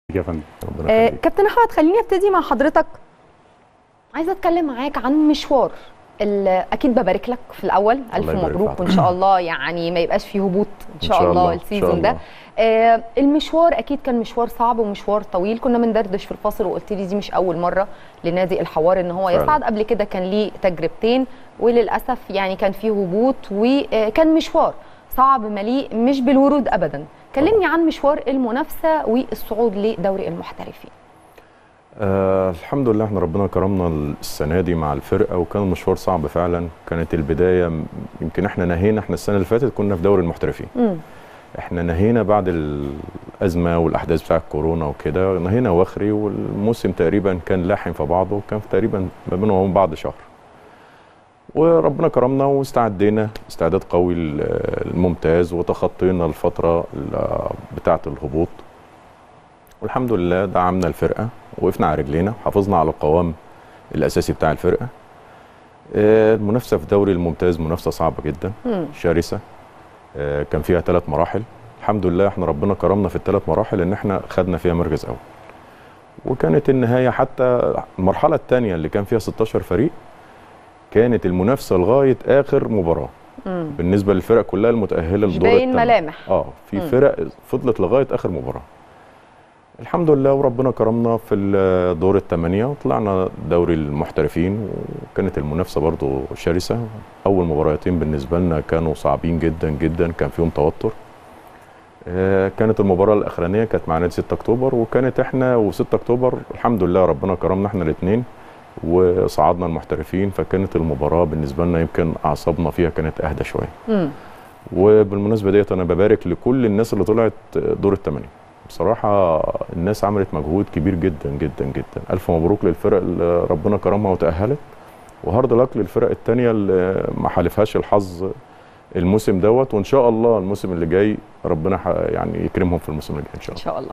يا فندم ربنا آه، يخليك كابتن احمد خليني ابتدي مع حضرتك عايزه اتكلم معاك عن مشوار ال- اكيد ببارك لك في الاول الف يبارك مبروك فيك. وان شاء الله يعني ما يبقاش فيه هبوط ان شاء, شاء الله, الله، إن شاء السيزون ده الله. آه المشوار اكيد كان مشوار صعب ومشوار طويل كنا بندردش في الفاصل وقلت لي دي مش اول مره لنادي الحوار ان هو فعلا. يصعد قبل كده كان ليه تجربتين وللاسف يعني كان فيه هبوط وكان مشوار صعب مليء مش بالورود ابدا كلمني عن مشوار المنافسه والصعود لدوري المحترفين آه الحمد لله احنا ربنا كرمنا السنه دي مع الفرقه وكان المشوار صعب فعلا كانت البدايه م- يمكن احنا نهينا احنا السنه اللي فاتت كنا في دوري المحترفين امم احنا نهينا بعد الازمه والاحداث بتاع الكورونا وكده نهينا واخري والموسم تقريبا كان لاحم في بعضه وكان في تقريبا ما بينه وبين بعض شهر وربنا كرمنا واستعدينا استعداد قوي ال- الممتاز وتخطينا الفتره ال- بتاعه الهبوط والحمد لله دعمنا الفرقه وقفنا على رجلينا حافظنا على القوام الاساسي بتاع الفرقه آه، المنافسه في الدوري الممتاز منافسه صعبه جدا امم شرسه آه، كان فيها ثلاث مراحل الحمد لله احنا ربنا كرمنا في الثلاث مراحل ان احنا خدنا فيها مركز اول وكانت النهايه حتى المرحله الثانيه اللي كان فيها 16 فريق كانت المنافسه لغايه اخر مباراه امم بالنسبه للفرق كلها المتاهله مش للدور باين الثاني. ملامح اه في مم. فرق فضلت لغايه اخر مباراه الحمد لله وربنا كرمنا في الدور الثمانيه وطلعنا دوري المحترفين وكانت المنافسه برضو شرسه اول مباراتين بالنسبه لنا كانوا صعبين جدا جدا كان فيهم توتر آه، كانت المباراه الاخرانيه كانت مع نادي 6 اكتوبر وكانت احنا و6 اكتوبر الحمد لله ربنا كرمنا احنا الاثنين وصعدنا المحترفين فكانت المباراه بالنسبه لنا يمكن اعصابنا فيها كانت اهدى شويه امم وبالمناسبه ديت انا ببارك لكل الناس اللي طلعت دور الثمانيه بصراحه الناس عملت مجهود كبير جدا جدا جدا الف مبروك للفرق اللي ربنا كرمها وتاهلت وهارد لك للفرق الثانيه اللي ما حالفهاش الحظ الموسم دوت وان شاء الله الموسم اللي جاي ربنا ح- يعني يكرمهم في الموسم اللي جاي ان شاء ان الله شاء الله